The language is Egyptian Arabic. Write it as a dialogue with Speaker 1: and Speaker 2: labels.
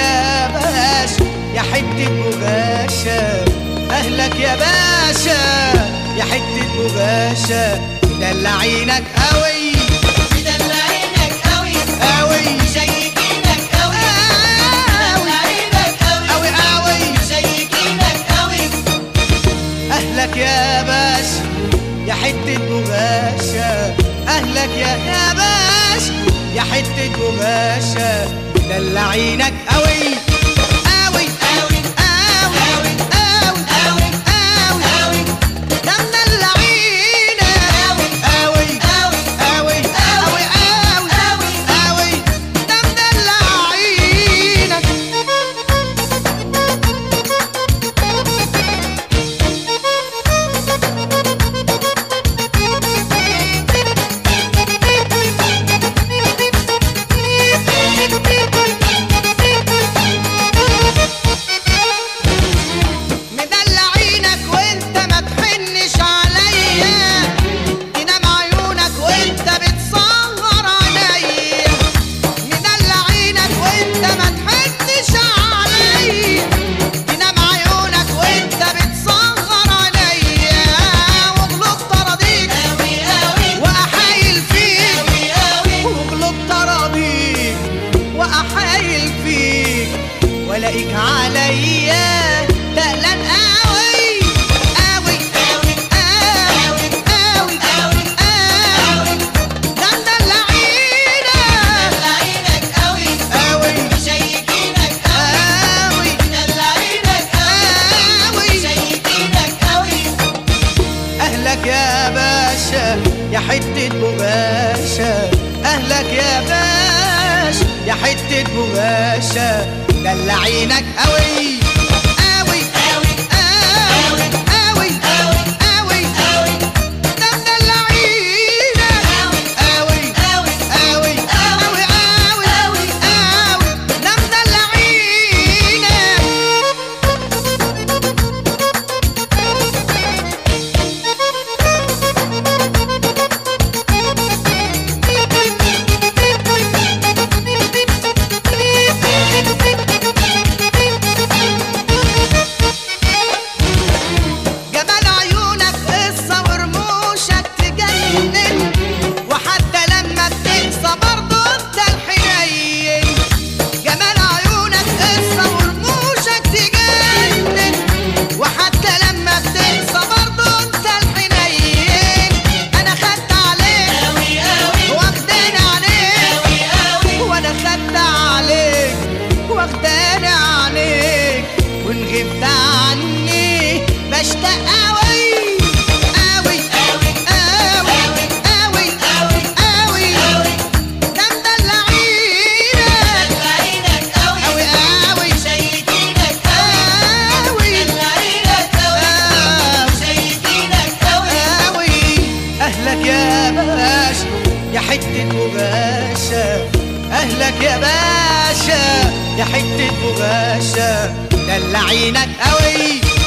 Speaker 1: يا باشا يا حتة بغاشة أهلك يا باشا يا حتة بغاشة مدلعينك قوي
Speaker 2: مدلعينك قوي
Speaker 1: قوي
Speaker 2: مشيكينك قوي
Speaker 1: قوي
Speaker 2: مدلعينك قوي
Speaker 1: قوي قوي
Speaker 2: مشيكينك قوي
Speaker 1: أهلك يا باشا يا حتة بغاشة أهلك يا يا باشا يا حتة بغاشة مدلعينك قوي قوي
Speaker 2: قوي
Speaker 1: قوي قوي
Speaker 2: قوي
Speaker 1: قوي
Speaker 2: قوي
Speaker 1: ده مدلعينك قوي
Speaker 2: قوي
Speaker 1: قوي قوي قوي قوي ده مدلعينك مدلعينك وانت ما تحنش عليا تنام عيونك وانت بتصغر عليا مدلعينك وانت ما تحنش عليا تنام عيونك وانت بتصغر عليا وغلطت اراضيك
Speaker 2: قوي قوي
Speaker 1: واحايل فيك
Speaker 2: قوي قوي
Speaker 1: وغلطت اراضيك واحايل فيك والاقيك عليا تقلان قوي قوي
Speaker 2: قوي
Speaker 1: قوي قوي
Speaker 2: قوي
Speaker 1: قوي ده مدلعينك
Speaker 2: مدلعينك قوي
Speaker 1: قوي
Speaker 2: مشيكينك قوي
Speaker 1: قوي
Speaker 2: مدلعينك قوي
Speaker 1: قوي
Speaker 2: مشيكينك قوي
Speaker 1: اهلك يا باشا يا حتة بغاشة اهلك يا باشا يا حتة بغاشة دلعينك قوي قوي
Speaker 2: قوي
Speaker 1: قوي قوي قوي
Speaker 2: قوي
Speaker 1: ده مدلعينك قوي
Speaker 2: قوي
Speaker 1: قوي قوي قوي قوي ده مدلعينك جمال عيونك قصة ورموشك تجنن وحتى لما بتنسى برضه انت الحنين جمال عيونك قصة ورموشك تجنن وحتى لما بتنسى برضه انت الحنين انا خدت عليك
Speaker 2: قوي قوي
Speaker 1: واخداني عليك
Speaker 2: قوي قوي
Speaker 1: وانا خدت عليك واخداني عليك وان غبت عني بشتاق قوي قوي
Speaker 2: قوي
Speaker 1: قوي قوي
Speaker 2: قوي
Speaker 1: قوي
Speaker 2: قوي
Speaker 1: ده مدلعينك
Speaker 2: مدلعينك قوي
Speaker 1: قوي قوي
Speaker 2: مشيكينك قوي
Speaker 1: قوي
Speaker 2: مدلعينك قوي مشيكينك قوي
Speaker 1: قوي اهلك يا باشا يا حتة بغاشة اهلك يا باشا يا حتة بغاشة دلعينك قوي